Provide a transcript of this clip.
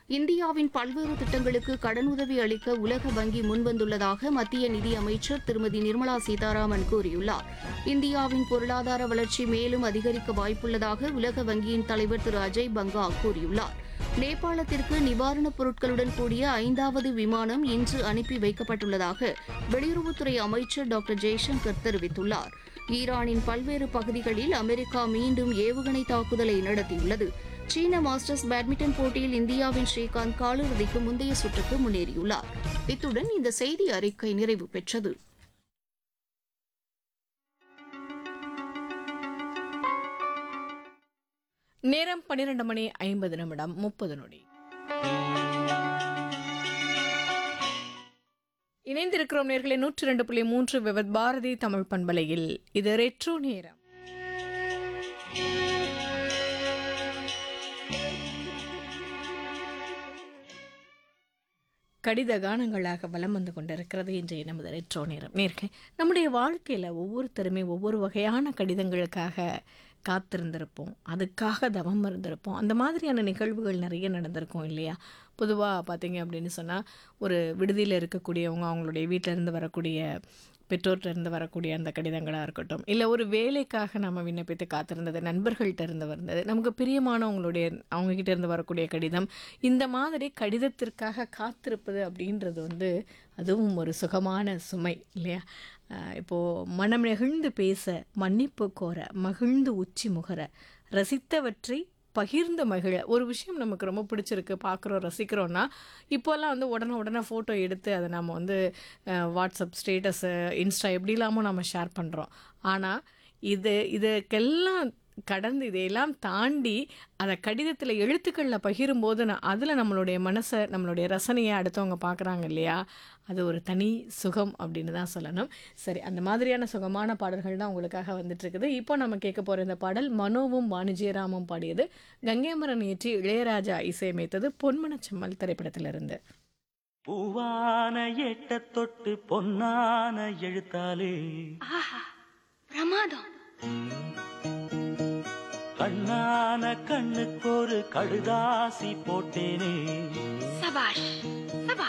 இந்தியாவின் பல்வேறு திட்டங்களுக்கு கடனுதவி அளிக்க உலக வங்கி முன்வந்துள்ளதாக மத்திய நிதி அமைச்சர் திருமதி நிர்மலா சீதாராமன் கூறியுள்ளார் இந்தியாவின் பொருளாதார வளர்ச்சி மேலும் அதிகரிக்க வாய்ப்புள்ளதாக உலக வங்கியின் தலைவர் திரு அஜய் பங்கா கூறியுள்ளார் நேபாளத்திற்கு நிவாரணப் பொருட்களுடன் கூடிய ஐந்தாவது விமானம் இன்று அனுப்பி வைக்கப்பட்டுள்ளதாக வெளியுறவுத்துறை அமைச்சர் டாக்டர் ஜெய்சங்கர் தெரிவித்துள்ளார் ஈரானின் பல்வேறு பகுதிகளில் அமெரிக்கா மீண்டும் ஏவுகணை தாக்குதலை நடத்தியுள்ளது சீன மாஸ்டர்ஸ் பேட்மிண்டன் போட்டியில் இந்தியாவின் ஸ்ரீகாந்த் காலிறுதிக்கு முந்தைய சுற்றுக்கு முன்னேறியுள்ளார் இத்துடன் இந்த செய்தி அறிக்கை நிறைவு பெற்றது நேரம் பன்னிரண்டு மணி ஐம்பது நிமிடம் முப்பது நொடி இணைந்திருக்கிறோம் நேர்களை நூற்றி ரெண்டு புள்ளி மூன்று விவத் பாரதி தமிழ் பண்பலையில் இது ரெட்ரோ நேரம் கடித கானங்களாக வலம் வந்து கொண்டிருக்கிறது இன்றைய நமது ரெட்ரோ நேரம் நேர்கை நம்முடைய வாழ்க்கையில் ஒவ்வொருத்தருமே ஒவ்வொரு வகையான கடிதங்களுக்காக காத்திருந்திருப்போம் அதுக்காக தவம் இருந்திருப்போம் அந்த மாதிரியான நிகழ்வுகள் நிறைய நடந்திருக்கும் இல்லையா பொதுவாக பார்த்தீங்க அப்படின்னு சொன்னால் ஒரு விடுதியில் இருக்கக்கூடியவங்க அவங்களுடைய வீட்டில இருந்து வரக்கூடிய பெற்றோர்கிட்ட இருந்து வரக்கூடிய அந்த கடிதங்களாக இருக்கட்டும் இல்லை ஒரு வேலைக்காக நம்ம விண்ணப்பித்து காத்திருந்தது நண்பர்கள்ட்ட இருந்து வந்தது நமக்கு பிரியமானவங்களுடைய அவங்கக்கிட்ட இருந்து வரக்கூடிய கடிதம் இந்த மாதிரி கடிதத்திற்காக காத்திருப்பது அப்படின்றது வந்து அதுவும் ஒரு சுகமான சுமை இல்லையா அஹ் இப்போ மனம் நெகிழ்ந்து பேச மன்னிப்பு கோர மகிழ்ந்து உச்சி முகர ரசித்தவற்றை பகிர்ந்து மகிழ ஒரு விஷயம் நமக்கு ரொம்ப பிடிச்சிருக்கு பார்க்குறோம் ரசிக்கிறோன்னா இப்போல்லாம் வந்து உடனே உடனே ஃபோட்டோ எடுத்து அதை நம்ம வந்து அஹ், வாட்ஸ்அப் ஸ்டேட்டஸு இன்ஸ்டா எப்படி இல்லாமல் நம்ம ஷேர் பண்ணுறோம் ஆனால் இது இதுக்கெல்லாம் கடந்து இதையெல்லாம் தாண்டி அதை கடிதத்தில் எழுத்துக்களில் பகிரும்போது நான் அதில் நம்மளுடைய மனசை நம்மளுடைய ரசனையை அடுத்தவங்க பார்க்குறாங்க இல்லையா அது ஒரு தனி சுகம் அப்படின்னு தான் சொல்லணும் சரி அந்த மாதிரியான சுகமான பாடல்கள் தான் உங்களுக்காக வந்துட்டு இருக்குது இப்போ நம்ம கேட்க போகிற இந்த பாடல் மனோவும் வாணிஜ்யராமும் பாடியது கங்கைமரன் இயற்றி இளையராஜா இசையமைத்தது பொன்மனச்செம்மல் திரைப்படத்திலிருந்து பூவான எட்ட தொட்டு பொன்னான எழுத்தாலே ஆஹா பிரமாதம் கண்ணான கண்ணுக்கு ஒரு கடுதாசி போட்டேனே சபாஷ்